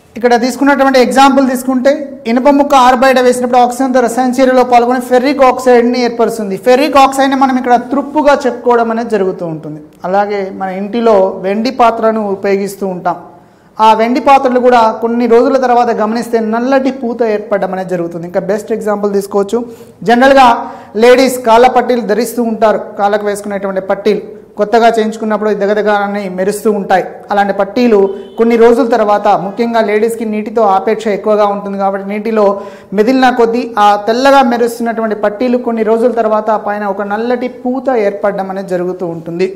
ఇక్కడ తీసుకున్నటువంటి ఎగ్జాంపుల్ తీసుకుంటే ఇనుప ముక్క ఆరుబయట వేసినప్పుడు ఆక్సిజన్తో రసాయన చర్యలో పాల్గొని ఫెర్రిక్ ఆక్సైడ్ని ఏర్పరుస్తుంది ఫెర్రిక్ ఆక్సైడ్ని మనం ఇక్కడ త్రుప్పుగా చెప్పుకోవడం అనేది జరుగుతూ ఉంటుంది అలాగే మన ఇంటిలో వెండి పాత్రను ఉపయోగిస్తూ ఉంటాం ఆ వెండి పాత్రలు కూడా కొన్ని రోజుల తర్వాత గమనిస్తే నల్లటి పూత ఏర్పడడం అనేది జరుగుతుంది ఇంకా బెస్ట్ ఎగ్జాంపుల్ తీసుకోవచ్చు జనరల్గా లేడీస్ కాళ్ళ పట్టీలు ధరిస్తూ ఉంటారు కాళ్ళకు వేసుకునేటువంటి పట్టీలు కొత్తగా చేయించుకున్నప్పుడు దగదగానే మెరుస్తూ ఉంటాయి అలాంటి పట్టీలు కొన్ని రోజుల తర్వాత ముఖ్యంగా లేడీస్కి నీటితో ఆపేక్ష ఎక్కువగా ఉంటుంది కాబట్టి నీటిలో మెదిలిన కొద్దీ ఆ తెల్లగా మెరుస్తున్నటువంటి పట్టీలు కొన్ని రోజుల తర్వాత పైన ఒక నల్లటి పూత ఏర్పడడం అనేది జరుగుతూ ఉంటుంది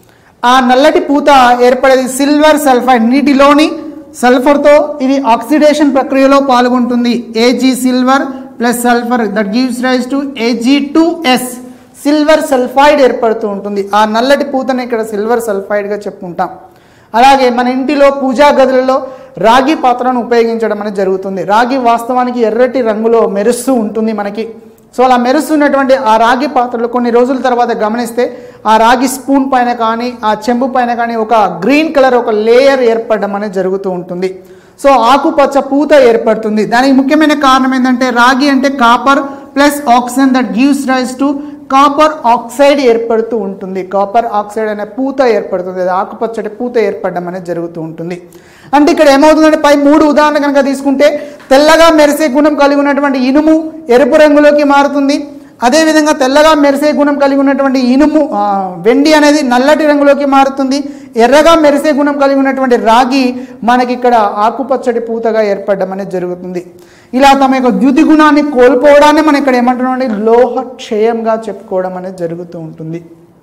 ఆ నల్లటి పూత ఏర్పడేది సిల్వర్ సల్ఫైడ్ నీటిలోని సల్ఫర్తో ఇది ఆక్సిడేషన్ ప్రక్రియలో పాల్గొంటుంది AG silver plus sulphur that gives rise to AG two S silver sulphide ఏర్పడుతూ ఉంటుంది ఆ నల్లటి పూతని ఇక్కడ సిల్వర్ సల్ఫైడ్గా చెప్పుకుంటాం అలాగే మన ఇంటిలో పూజా గదులలో రాగి పాత్రను ఉపయోగించడం అనేది జరుగుతుంది రాగి వాస్తవానికి ఎర్రటి రంగులో మెరుస్తూ ఉంటుంది మనకి సో అలా మెరుస్తున్నటువంటి ఆ రాగి పాత్రలు కొన్ని రోజుల తర్వాత గమనిస్తే ఆ రాగి స్పూన్ పైన కానీ ఆ చెంబు పైన కానీ ఒక గ్రీన్ కలర్ ఒక లేయర్ ఏర్పడడం అనేది జరుగుతూ ఉంటుంది సో ఆకుపచ్చ పూత ఏర్పడుతుంది దానికి ముఖ్యమైన కారణం ఏంటంటే రాగి అంటే copper plus oxygen that gives rise to copper oxide ఏర్పడుతూ ఉంటుంది కాపర్ ఆక్సైడ్ అనే పూత ఏర్పడుతుంది అది ఆకుపచ్చటి పూత ఏర్పడడం అనేది జరుగుతూ ఉంటుంది అంటే ఇక్కడ ఏమవుతుందంటే పై మూడు ఉదాహరణ కనుక తీసుకుంటే తెల్లగా మెరిసే గుణం కలిగి ఉన్నటువంటి ఇనుము ఎరుపు రంగులోకి మారుతుంది అదేవిధంగా తెల్లగా మెరిసే గుణం కలిగి ఉన్నటువంటి ఇనుము ఆ, వెండి అనేది నల్లటి రంగులోకి మారుతుంది ఎర్రగా మెరిసే గుణం కలిగి ఉన్నటువంటి రాగి మనకి ఇక్కడ ఆకుపచ్చటి పూతగా ఏర్పడడం అనేది జరుగుతుంది ఇలా తమ యొక్క ద్యుతి గుణాన్ని కోల్పోవడాన్ని మనం ఇక్కడ ఏమంటున్నాం లోహ క్షయంగా చెప్పుకోవడం అనేది జరుగుతూ ఉంటుంది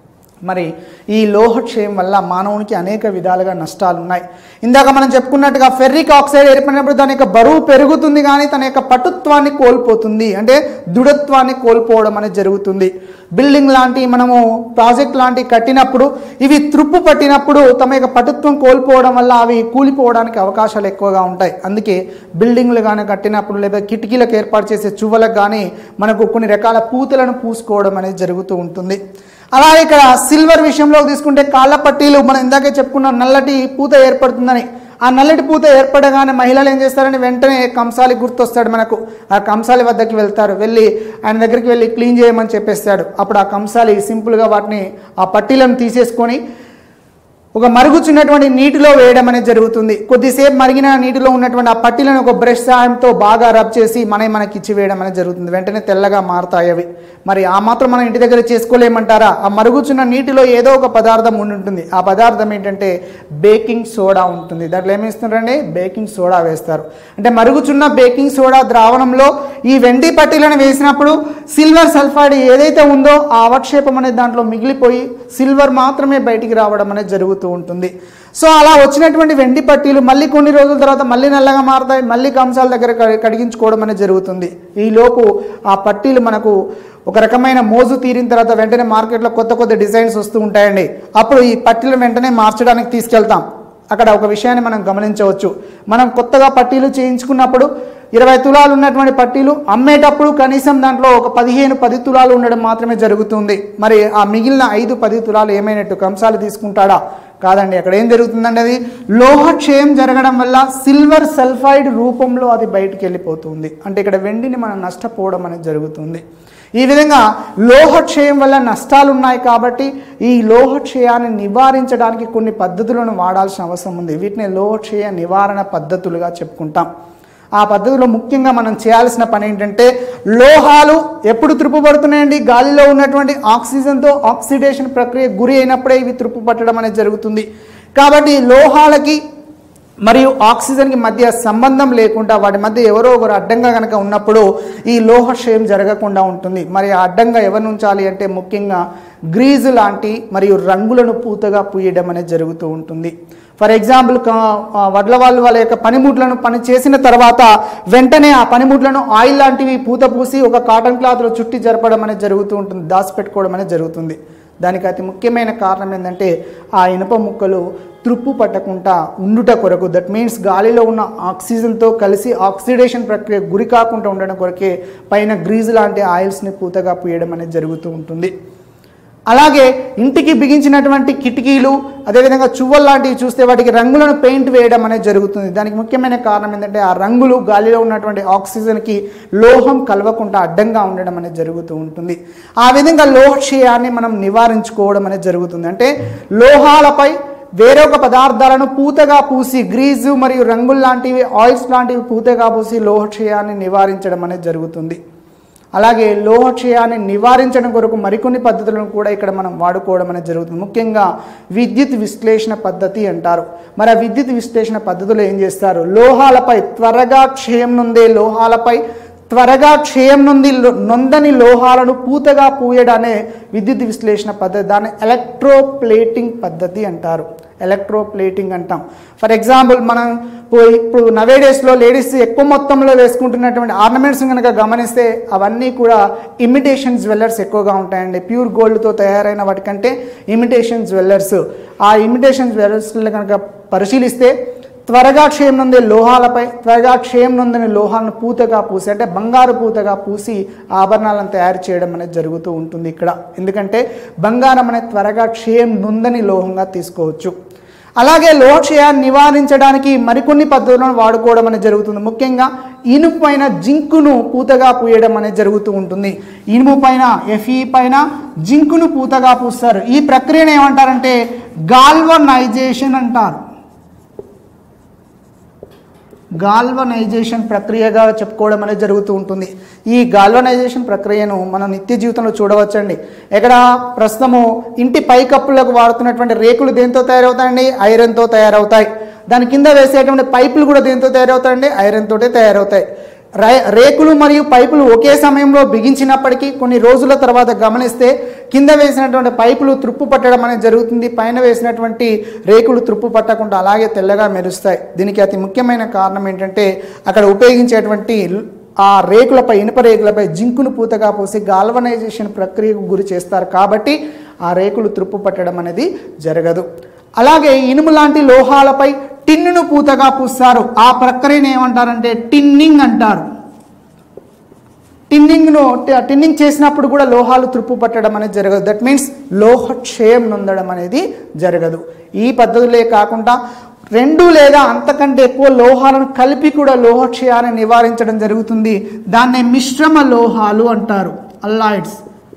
మరి ఈ లోహక్షయం వల్ల మానవునికి అనేక విధాలుగా నష్టాలు ఉన్నాయి ఇందాక మనం చెప్పుకున్నట్టుగా ఫెర్రిక్ ఆక్సైడ్ ఏర్పడినప్పుడు దాని యొక్క బరువు పెరుగుతుంది కానీ తన యొక్క పటుత్వాన్ని కోల్పోతుంది అంటే దృఢత్వాన్ని కోల్పోవడం అనేది జరుగుతుంది బిల్డింగ్ లాంటి మనము ప్రాజెక్ట్ లాంటి కట్టినప్పుడు ఇవి త్రుప్పు పట్టినప్పుడు తమ యొక్క పటుత్వం కోల్పోవడం వల్ల అవి కూలిపోవడానికి అవకాశాలు ఎక్కువగా ఉంటాయి అందుకే బిల్డింగ్లు కానీ కట్టినప్పుడు లేదా కిటికీలకు ఏర్పాటు చేసే చువ్వలకు కానీ మనకు కొన్ని రకాల పూతలను పూసుకోవడం అనేది జరుగుతూ ఉంటుంది అలాగే ఇక్కడ సిల్వర్ విషయంలో తీసుకుంటే కాళ్ళ పట్టీలు మనం ఇందాకే చెప్పుకున్నాం నల్లటి పూత ఏర్పడుతుందని ఆ నల్లటి పూత ఏర్పడగానే మహిళలు ఏం చేస్తారని వెంటనే కంసాలి గుర్తొస్తాడు మనకు ఆ కంసాలి వద్దకి వెళ్తారు వెళ్ళి ఆయన దగ్గరికి వెళ్ళి క్లీన్ చేయమని చెప్పేస్తాడు అప్పుడు ఆ కంసాలి సింపుల్గా వాటిని ఆ పట్టీలను తీసేసుకొని ఒక మరుగుచున్నటువంటి నీటిలో వేయడం అనేది జరుగుతుంది కొద్దిసేపు మరిగిన నీటిలో ఉన్నటువంటి ఆ పట్టీలను ఒక బ్రష్ సాయంతో బాగా రబ్ చేసి మన మనకి ఇచ్చి వేయడం అనేది జరుగుతుంది వెంటనే తెల్లగా మారుతాయి అవి మరి ఆ మాత్రం మనం ఇంటి దగ్గర చేసుకోలేమంటారా ఆ మరుగుచున్న నీటిలో ఏదో ఒక పదార్థం ఉండి ఉంటుంది ఆ పదార్థం ఏంటంటే బేకింగ్ సోడా ఉంటుంది దాంట్లో ఏమి ఇస్తున్నారండి బేకింగ్ సోడా వేస్తారు అంటే మరుగుచున్న బేకింగ్ సోడా ద్రావణంలో ఈ వెండి పట్టీలను వేసినప్పుడు సిల్వర్ సల్ఫైడ్ ఏదైతే ఉందో ఆ అవక్షేపం అనేది దాంట్లో మిగిలిపోయి సిల్వర్ మాత్రమే బయటికి రావడం అనేది జరుగుతూ ఉంటుంది సో అలా వచ్చినటువంటి వెండి పట్టీలు మళ్ళీ కొన్ని రోజుల తర్వాత మళ్ళీ నల్లగా మారుతాయి మళ్ళీ కంసాల దగ్గర కడి- కడిగించుకోవడం అనేది జరుగుతుంది ఈ లోపు ఆ పట్టీలు మనకు ఒక రకమైన మోజు తీరిన తర్వాత వెంటనే మార్కెట్లో కొత్త కొత్త డిజైన్స్ వస్తూ ఉంటాయండి అప్పుడు ఈ పట్టీలను వెంటనే మార్చడానికి తీసుకెళ్తాం అక్కడ ఒక విషయాన్ని మనం గమనించవచ్చు మనం కొత్తగా పట్టీలు చేయించుకున్నప్పుడు ఇరవై తులాలు ఉన్నటువంటి పట్టీలు అమ్మేటప్పుడు కనీసం దాంట్లో ఒక పదిహేను పది తులాలు ఉండడం మాత్రమే జరుగుతుంది మరి ఆ మిగిలిన ఐదు పది తులాలు ఏమైనట్టు కంసాలు తీసుకుంటాడా కాదండి అక్కడ ఏం జరుగుతుందండి అది లోహక్షయం జరగడం వల్ల సిల్వర్ సల్ఫైడ్ రూపంలో అది బయటికి వెళ్ళిపోతుంది అంటే ఇక్కడ వెండిని మనం నష్టపోవడం అనేది జరుగుతుంది ఈ విధంగా లోహక్షయం వల్ల నష్టాలు ఉన్నాయి కాబట్టి ఈ లోహక్షయాన్ని నివారించడానికి కొన్ని పద్ధతులను వాడాల్సిన అవసరం ఉంది వీటిని లోహక్షయ నివారణ పద్ధతులుగా చెప్పుకుంటాం ఆ పద్ధతిలో ముఖ్యంగా మనం చేయాల్సిన పని ఏంటంటే లోహాలు ఎప్పుడు త్రుప్పుపడుతున్నాయండి గాలిలో ఉన్నటువంటి ఆక్సిజన్తో ఆక్సిడేషన్ ప్రక్రియ గురి అయినప్పుడే ఇవి త్రుప్పు పట్టడం అనేది జరుగుతుంది కాబట్టి లోహాలకి మరియు ఆక్సిజన్కి మధ్య సంబంధం లేకుండా వాటి మధ్య ఎవరో ఒకరు అడ్డంగా కనుక ఉన్నప్పుడు ఈ లోహక్షయం జరగకుండా ఉంటుంది మరి ఆ అడ్డంగా ఎవరిని ఉంచాలి అంటే ముఖ్యంగా గ్రీజు లాంటి మరియు రంగులను పూతగా పూయడం అనేది జరుగుతూ ఉంటుంది ఫర్ ఎగ్జాంపుల్ వడ్ల వాళ్ళు వాళ్ళ యొక్క పనిముట్లను పని చేసిన తర్వాత వెంటనే ఆ పనిముట్లను ఆయిల్ లాంటివి పూత పూసి ఒక కాటన్ క్లాత్లో చుట్టి జరపడం అనేది జరుగుతూ ఉంటుంది దాచిపెట్టుకోవడం అనేది జరుగుతుంది దానికి అతి ముఖ్యమైన కారణం ఏంటంటే ఆ ఇనుప ముక్కలు త్రుప్పు పట్టకుండా ఉండుట కొరకు దట్ మీన్స్ గాలిలో ఉన్న ఆక్సిజన్తో కలిసి ఆక్సిడేషన్ ప్రక్రియ గురి కాకుండా ఉండడం కొరకే పైన గ్రీజ్ లాంటి ఆయిల్స్ని పూతగా పూయడం అనేది జరుగుతూ ఉంటుంది అలాగే ఇంటికి బిగించినటువంటి కిటికీలు అదేవిధంగా చువ్వలు లాంటివి చూస్తే వాటికి రంగులను పెయింట్ వేయడం అనేది జరుగుతుంది దానికి ముఖ్యమైన కారణం ఏంటంటే ఆ రంగులు గాలిలో ఉన్నటువంటి ఆక్సిజన్కి లోహం కలవకుండా అడ్డంగా ఉండడం అనేది జరుగుతూ ఉంటుంది ఆ విధంగా లోహక్షయాన్ని మనం నివారించుకోవడం అనేది జరుగుతుంది అంటే లోహాలపై వేరొక పదార్థాలను పూతగా పూసి గ్రీజు మరియు రంగులు లాంటివి ఆయిల్స్ లాంటివి పూతగా పూసి లోహక్షయాన్ని నివారించడం అనేది జరుగుతుంది అలాగే లోహక్షయాన్ని నివారించడం కొరకు మరికొన్ని పద్ధతులను కూడా ఇక్కడ మనం వాడుకోవడం అనేది జరుగుతుంది ముఖ్యంగా విద్యుత్ విశ్లేషణ పద్ధతి అంటారు మరి ఆ విద్యుత్ విశ్లేషణ పద్ధతిలో ఏం చేస్తారు లోహాలపై త్వరగా క్షయం నొందే లోహాలపై త్వరగా క్షయం నుండి లో- నొందని లోహాలను పూతగా పూయడానే విద్యుత్ విశ్లేషణ పద్ధతి దాన్ని ఎలక్ట్రోప్లేటింగ్ పద్ధతి అంటారు ఎలక్ట్రోప్లేటింగ్ అంటాం ఫర్ ఎగ్జాంపుల్ మనం పోయి ఇప్పుడు నవే డేస్లో లేడీస్ ఎక్కువ మొత్తంలో వేసుకుంటున్నటువంటి ఆర్నమెంట్స్ కనుక గమనిస్తే అవన్నీ కూడా ఇమిటేషన్ జ్యువెల్లర్స్ ఎక్కువగా ఉంటాయండి ప్యూర్ గోల్డ్తో తయారైన వాటికంటే ఇమిటేషన్ జ్యువెల్లర్స్ ఆ ఇమిటేషన్ జ్యువెల్లర్స్లో కనుక పరిశీలిస్తే త్వరగా క్షయం నొందే లోహాలపై త్వరగా క్షయం నొందని లోహాలను పూతగా పూసి అంటే బంగారు పూతగా పూసి ఆభరణాలను తయారు చేయడం అనేది జరుగుతూ ఉంటుంది ఇక్కడ ఎందుకంటే బంగారం అనేది త్వరగా క్షయం నొందని లోహంగా తీసుకోవచ్చు అలాగే లోహక్షయాన్ని నివారించడానికి మరికొన్ని పద్ధతులను వాడుకోవడం అనేది జరుగుతుంది ముఖ్యంగా ఇనుము పైన జింకును పూతగా పూయడం అనేది జరుగుతూ ఉంటుంది ఇనుము పైన ఎఫ్ఈ పైన జింకును పూతగా పూస్తారు ఈ ప్రక్రియను ఏమంటారంటే గాల్వనైజేషన్ అంటారు గాల్వనైజేషన్ ప్రక్రియగా చెప్పుకోవడం అనేది జరుగుతూ ఉంటుంది ఈ గాల్వనైజేషన్ ప్రక్రియను మనం నిత్య జీవితంలో చూడవచ్చండి ఎక్కడ ప్రస్తుతము ఇంటి పైకప్పులకు వాడుతున్నటువంటి రేకులు దేంతో తయారవుతాయండి ఐరన్తో తయారవుతాయి దాని కింద వేసేటువంటి పైపులు కూడా దేంతో తయారవుతాయండి ఐరన్ తోటే తయారవుతాయి రే- రేకులు మరియు పైపులు ఒకే సమయంలో బిగించినప్పటికీ కొన్ని రోజుల తర్వాత గమనిస్తే కింద వేసినటువంటి పైపులు త్రుప్పు పట్టడం అనేది జరుగుతుంది పైన వేసినటువంటి రేకులు త్రుప్పు పట్టకుండా అలాగే తెల్లగా మెరుస్తాయి దీనికి అతి ముఖ్యమైన కారణం ఏంటంటే అక్కడ ఉపయోగించేటువంటి ఆ రేకులపై ఇనుప రేకులపై జింకును పూతగా పోసి గాల్వనైజేషన్ ప్రక్రియకు గురి చేస్తారు కాబట్టి ఆ రేకులు త్రుప్పు పట్టడం అనేది జరగదు అలాగే ఇనుము లాంటి లోహాలపై టిన్నును పూతగా పూస్తారు ఆ ప్రక్రియను ఏమంటారంటే టిన్నింగ్ అంటారు టిన్నింగ్ను టి- టిన్నింగ్ చేసినప్పుడు కూడా లోహాలు త్రుప్పు పట్టడం అనేది జరగదు దట్ మీన్స్ లోహ క్షయం నొందడం అనేది జరగదు ఈ పద్ధతులే కాకుండా రెండు లేదా అంతకంటే ఎక్కువ లోహాలను కలిపి కూడా లోహక్షయాన్ని నివారించడం జరుగుతుంది దాన్నే మిశ్రమ లోహాలు అంటారు అల్లాయిడ్స్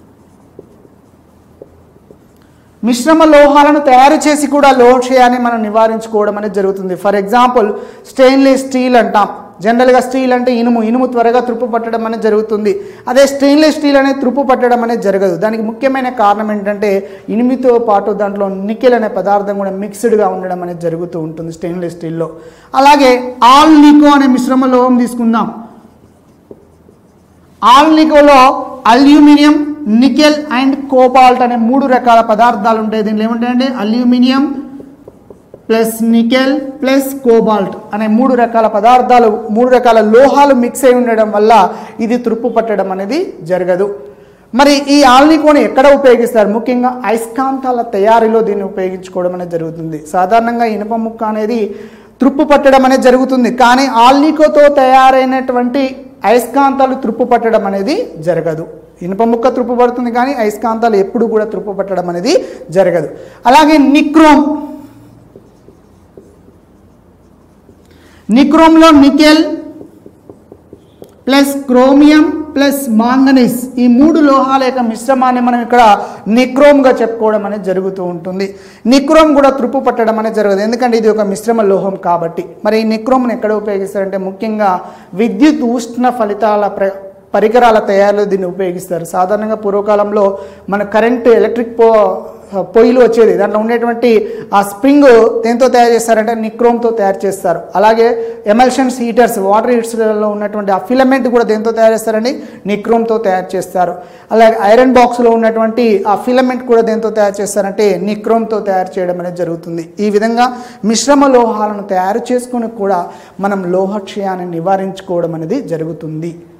మిశ్రమ లోహాలను తయారు చేసి కూడా లోహక్షయాన్ని మనం నివారించుకోవడం అనేది జరుగుతుంది ఫర్ ఎగ్జాంపుల్ స్టెయిన్లెస్ స్టీల్ అంటాం జనరల్గా స్టీల్ అంటే ఇనుము ఇనుము త్వరగా త్రుప్పు పట్టడం అనేది జరుగుతుంది అదే స్టెయిన్లెస్ స్టీల్ అనేది త్రుప్పు పట్టడం అనేది జరగదు దానికి ముఖ్యమైన కారణం ఏంటంటే ఇనుమితో పాటు దాంట్లో నికెల్ అనే పదార్థం కూడా మిక్స్డ్గా ఉండడం అనేది జరుగుతూ ఉంటుంది స్టెయిన్లెస్ స్టీల్లో అలాగే ఆల్ నికో అనే మిశ్రమ లోహం తీసుకుందాం ఆల్నికోలో అల్యూమినియం నికెల్ అండ్ కోబాల్ట్ అనే మూడు రకాల పదార్థాలు ఉంటాయి దీంట్లో ఏముంటాయండి aluminium plus nickel plus cobalt అనే మూడు రకాల పదార్థాలు మూడు రకాల లోహాలు మిక్స్ అయి ఉండడం వల్ల ఇది తురుపు పట్టడం అనేది జరగదు మరి ఈ ఆల్నికోని ఎక్కడ ఉపయోగిస్తారు ముఖ్యంగా అయస్కాంతాల తయారీలో దీన్ని ఉపయోగించుకోవడం అనేది జరుగుతుంది సాధారణంగా ఇనుప ముక్క అనేది త్రుప్పు పట్టడం అనేది జరుగుతుంది కానీ ఆల్నికోతో తయారైనటువంటి అయస్కాంతాలు త్రుప్పు పట్టడం అనేది జరగదు ఇనుప ముక్క త్రుప్పు పడుతుంది కానీ అయస్కాంతాలు ఎప్పుడు కూడా త్రుప్పు పట్టడం అనేది జరగదు అలాగే నిక్రోమ్ నిక్రోమ్లో nickel plus chromium plus manganese ఈ మూడు లోహాల యొక్క మిశ్రమాన్ని మనం ఇక్కడ నిక్రోమ్గా చెప్పుకోవడం అనేది జరుగుతూ ఉంటుంది నిక్రోమ్ కూడా త్రుప్పు పట్టడం అనేది జరగదు ఎందుకంటే ఇది ఒక మిశ్రమ లోహం కాబట్టి మరి ఈ నిక్రోమ్ని ఎక్కడ ఉపయోగిస్తారంటే ముఖ్యంగా విద్యుత్ ఉష్ణ ఫలితాల ప్ర పరికరాల తయారీలో దీన్ని ఉపయోగిస్తారు సాధారణంగా పూర్వకాలంలో మన కరెంట్ ఎలక్ట్రిక్ పో పొయ్యిలు వచ్చేది దాంట్లో ఉండేటువంటి ఆ స్ప్రింగ్ దేంతో తయారు చేస్తారంటే నిక్రోమ్తో తయారు చేస్తారు అలాగే ఎమల్షన్స్ హీటర్స్ వాటర్ హీటర్స్లో ఉన్నటువంటి ఆ ఫిలమెంట్ కూడా దేంతో తయారు చేస్తారండి నిక్రోమ్తో తయారు చేస్తారు అలాగే ఐరన్ బాక్స్లో ఉన్నటువంటి ఆ ఫిలమెంట్ కూడా దేంతో తయారు చేస్తారంటే నిక్రోమ్తో తయారు చేయడం అనేది జరుగుతుంది ఈ విధంగా మిశ్రమ లోహాలను తయారు చేసుకుని కూడా మనం లోహక్షయాన్ని నివారించుకోవడం అనేది జరుగుతుంది